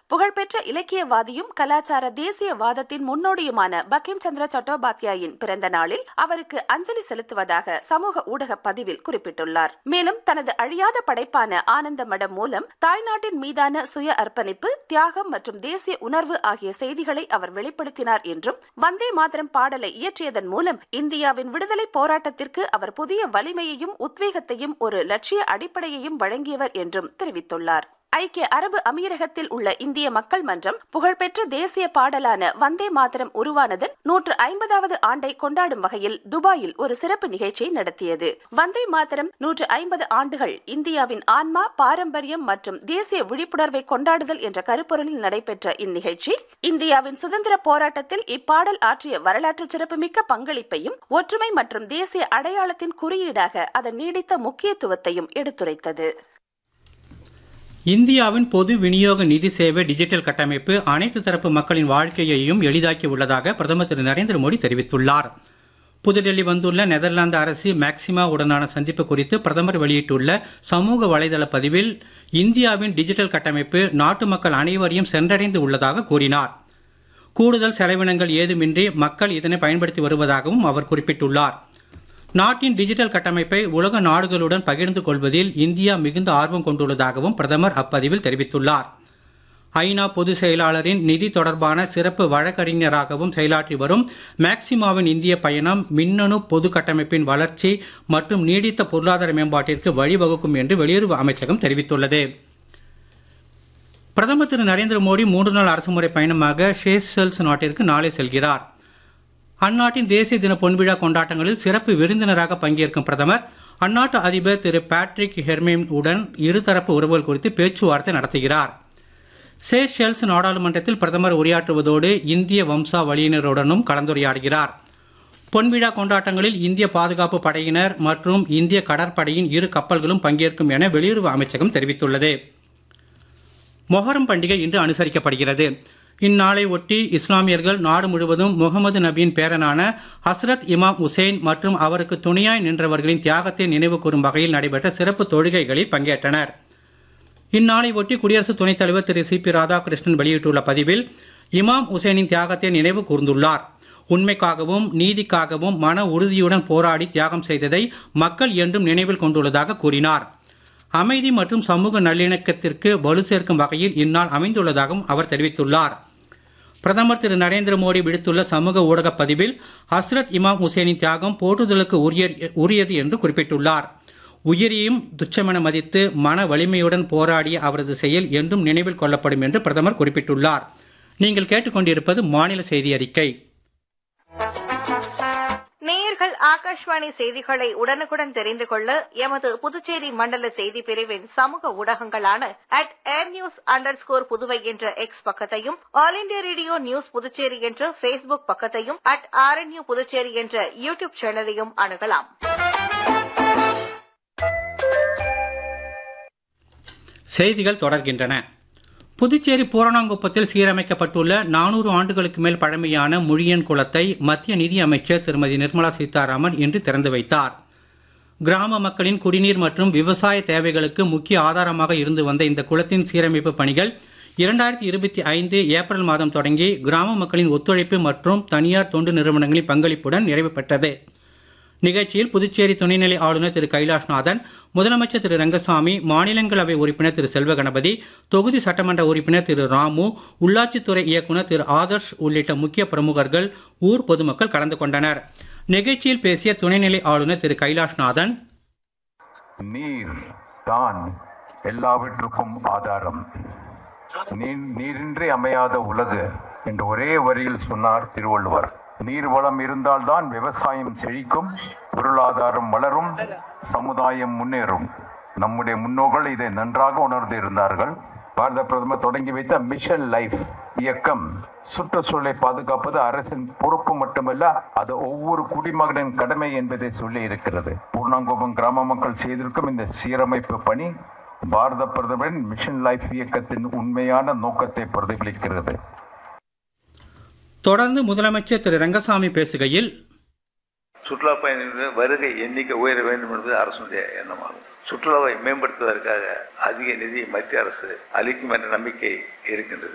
புகழ்பெற்ற இலக்கியவாதியும் கலாச்சார தேசியவாதத்தின் முன்னோடியுமான பக்கிம் சந்திர சட்டோபாத்யாயின் பிறந்த நாளில் அவருக்கு அஞ்சலி செலுத்துவதாக சமூக ஊடக பதிவில் குறிப்பிட்டுள்ளார் மேலும் தனது அழியாத படைப்பான ஆனந்த மடம் மூலம் தாய்நாட்டின் மீதான சுய அர்ப்பணிப்பு தியாகம் மற்றும் தேசிய உணர்வு ஆகிய செய்திகளை அவர் வெளிப்படுத்தினார் என்றும் வந்தே மாதரம் பாடலை இயற்றியதன் மூலம் இந்தியாவின் விடுதலை போராட்டத்திற்கு அவர் புதிய வலிமையையும் உத்வேகத்தையும் ஒரு லட்சிய அடிப்படையையும் வழங்கியவர் என்றும் தெரிவித்துள்ளார் ஐக்கிய அரபு அமீரகத்தில் உள்ள இந்திய மக்கள் மன்றம் புகழ்பெற்ற தேசிய பாடலான வந்தே மாதரம் உருவானதன் நூற்று ஐம்பதாவது ஆண்டை கொண்டாடும் வகையில் துபாயில் ஒரு சிறப்பு நிகழ்ச்சியை நடத்தியது வந்தே மாதரம் நூற்று ஐம்பது ஆண்டுகள் இந்தியாவின் ஆன்மா பாரம்பரியம் மற்றும் தேசிய விழிப்புணர்வை கொண்டாடுதல் என்ற கருப்பொருளில் நடைபெற்ற இந்நிகழ்ச்சி இந்தியாவின் சுதந்திர போராட்டத்தில் இப்பாடல் ஆற்றிய வரலாற்று சிறப்புமிக்க பங்களிப்பையும் ஒற்றுமை மற்றும் தேசிய அடையாளத்தின் குறியீடாக அதன் நீடித்த முக்கியத்துவத்தையும் எடுத்துரைத்தது இந்தியாவின் பொது விநியோக நிதி சேவை டிஜிட்டல் கட்டமைப்பு அனைத்து தரப்பு மக்களின் வாழ்க்கையையும் எளிதாக்கி உள்ளதாக பிரதமர் திரு நரேந்திர மோடி தெரிவித்துள்ளார் புதுடெல்லி வந்துள்ள நெதர்லாந்து அரசு மேக்சிமா உடனான சந்திப்பு குறித்து பிரதமர் வெளியிட்டுள்ள சமூக வலைதள பதிவில் இந்தியாவின் டிஜிட்டல் கட்டமைப்பு நாட்டு மக்கள் அனைவரையும் சென்றடைந்து உள்ளதாக கூறினார் கூடுதல் செலவினங்கள் ஏதுமின்றி மக்கள் இதனை பயன்படுத்தி வருவதாகவும் அவர் குறிப்பிட்டுள்ளார் நாட்டின் டிஜிட்டல் கட்டமைப்பை உலக நாடுகளுடன் பகிர்ந்து கொள்வதில் இந்தியா மிகுந்த ஆர்வம் கொண்டுள்ளதாகவும் பிரதமர் அப்பதிவில் தெரிவித்துள்ளார் ஐநா பொதுச் செயலாளரின் நிதி தொடர்பான சிறப்பு வழக்கறிஞராகவும் செயலாற்றி வரும் மேக்சிமாவின் இந்திய பயணம் மின்னணு பொது கட்டமைப்பின் வளர்ச்சி மற்றும் நீடித்த பொருளாதார மேம்பாட்டிற்கு வழிவகுக்கும் என்று வெளியுறவு அமைச்சகம் தெரிவித்துள்ளது பிரதமர் திரு நரேந்திர மோடி மூன்று நாள் அரசுமுறை பயணமாக ஷேஷல்ஸ் நாட்டிற்கு நாளை செல்கிறார் அந்நாட்டின் தேசிய தின பொன்விழா கொண்டாட்டங்களில் சிறப்பு விருந்தினராக பங்கேற்கும் பிரதமர் அந்நாட்டு அதிபர் திரு பேட்ரிக் ஹெர்மேன் உடன் இருதரப்பு உறவுகள் குறித்து பேச்சுவார்த்தை நடத்துகிறார் சேஷெல்ஸ் நாடாளுமன்றத்தில் பிரதமர் உரையாற்றுவதோடு இந்திய வம்சாவளியினருடனும் கலந்துரையாடுகிறார் பொன்விழா கொண்டாட்டங்களில் இந்திய பாதுகாப்பு படையினர் மற்றும் இந்திய கடற்படையின் இரு கப்பல்களும் பங்கேற்கும் என வெளியுறவு அமைச்சகம் தெரிவித்துள்ளது மொஹரம் பண்டிகை இன்று அனுசரிக்கப்படுகிறது இந்நாளை ஒட்டி இஸ்லாமியர்கள் நாடு முழுவதும் முகமது நபியின் பேரனான ஹஸ்ரத் இமாம் உசேன் மற்றும் அவருக்கு துணையாய் நின்றவர்களின் தியாகத்தை நினைவு கூறும் வகையில் நடைபெற்ற சிறப்பு தொழுகைகளில் பங்கேற்றனர் இந்நாளை ஒட்டி குடியரசு துணைத் தலைவர் திரு சி பி ராதாகிருஷ்ணன் வெளியிட்டுள்ள பதிவில் இமாம் உசேனின் தியாகத்தை நினைவு கூர்ந்துள்ளார் உண்மைக்காகவும் நீதிக்காகவும் மன உறுதியுடன் போராடி தியாகம் செய்ததை மக்கள் என்றும் நினைவில் கொண்டுள்ளதாக கூறினார் அமைதி மற்றும் சமூக நல்லிணக்கத்திற்கு வலு சேர்க்கும் வகையில் இந்நாள் அமைந்துள்ளதாகவும் அவர் தெரிவித்துள்ளார் பிரதமர் திரு நரேந்திர மோடி விடுத்துள்ள சமூக ஊடக பதிவில் ஹஸ்ரத் இமாம் ஹுசேனின் தியாகம் போற்றுதலுக்கு உரியது என்று குறிப்பிட்டுள்ளார் உயிரையும் துச்சமென மதித்து மன வலிமையுடன் போராடிய அவரது செயல் என்றும் நினைவில் கொள்ளப்படும் என்று பிரதமர் குறிப்பிட்டுள்ளார் நீங்கள் கேட்டுக்கொண்டிருப்பது மாநில செய்தி அறிக்கை நேயர்கள் ஆகாஷ்வாணி செய்திகளை உடனுக்குடன் தெரிந்து கொள்ள எமது புதுச்சேரி மண்டல செய்தி பிரிவின் சமூக ஊடகங்களான at air news under score Puduvai என்ற எக்ஸ் பக்கத்தையும் all India radio news Puducherry என்ற பேஸ்புக் பக்கத்தையும் அட் ஆர்என்யூ புதுச்சேரி என்ற யூ டியூப் சேனலையும் அணுகலாம் செய்திகள் தொடர்கின்றன புதுச்சேரி பூரணாங்குப்பத்தில் சீரமைக்கப்பட்டுள்ள நானூறு ஆண்டுகளுக்கு மேல் பழமையான முழியன் குளத்தை மத்திய நிதி அமைச்சர் திருமதி நிர்மலா சீதாராமன் இன்று திறந்து வைத்தார் கிராம மக்களின் குடிநீர் மற்றும் விவசாய தேவைகளுக்கு முக்கிய ஆதாரமாக இருந்து வந்த இந்த குளத்தின் சீரமைப்பு பணிகள் இரண்டாயிரத்தி இருபத்தி ஐந்து ஏப்ரல் மாதம் தொடங்கி கிராம மக்களின் ஒத்துழைப்பு மற்றும் தனியார் தொண்டு நிறுவனங்களின் பங்களிப்புடன் நிறைவு பெற்றது நிகழ்ச்சியில் புதுச்சேரி துணைநிலை ஆளுநர் திரு கைலாஷ்நாதன் முதலமைச்சர் திரு ரங்கசாமி மாநிலங்களவை உறுப்பினர் திரு செல்வ கணபதி தொகுதி சட்டமன்ற உறுப்பினர் திரு ராமு உள்ளாட்சித்துறை இயக்குநர் திரு ஆதர்ஷ் உள்ளிட்ட முக்கிய பிரமுகர்கள் ஊர் பொதுமக்கள் கலந்து கொண்டனர் நிகழ்ச்சியில் பேசிய துணைநிலை ஆளுநர் திரு கைலாஷ்நாதன் நீர் தான் எல்லாவற்றுக்கும் ஆதாரம் நீர் நீரின்றி அமையாத உலகு என்று ஒரே வரியில் சொன்னார் திருவள்ளுவர் நீர் வளம் இருந்தால்தான் விவசாயம் செழிக்கும் பொருளாதாரம் வளரும் சமுதாயம் முன்னேறும் நம்முடைய முன்னோர்கள் இதை நன்றாக உணர்ந்து இருந்தார்கள் பாரத பிரதமர் தொடங்கி வைத்த மிஷன் லைஃப் இயக்கம் சுற்றுச்சூழலை பாதுகாப்பது அரசின் பொறுப்பு மட்டுமல்ல அது ஒவ்வொரு குடிமகனின் கடமை என்பதை சொல்லி இருக்கிறது பூர்ணாங்கோபம் கிராம மக்கள் செய்திருக்கும் இந்த சீரமைப்பு பணி பாரத பிரதமரின் மிஷன் லைஃப் இயக்கத்தின் உண்மையான நோக்கத்தை பிரதிபலிக்கிறது தொடர்ந்து முதலமைச்சர் திரு ரங்கசாமி பேசுகையில் சுற்றுலா பயணிகளின் வருகை எண்ணிக்கை உயர வேண்டும் என்பது அரசுடைய எண்ணமாகும் சுற்றுலாவை மேம்படுத்துவதற்காக அதிக நிதி மத்திய அரசு அளிக்கும் என்ற நம்பிக்கை இருக்கின்றது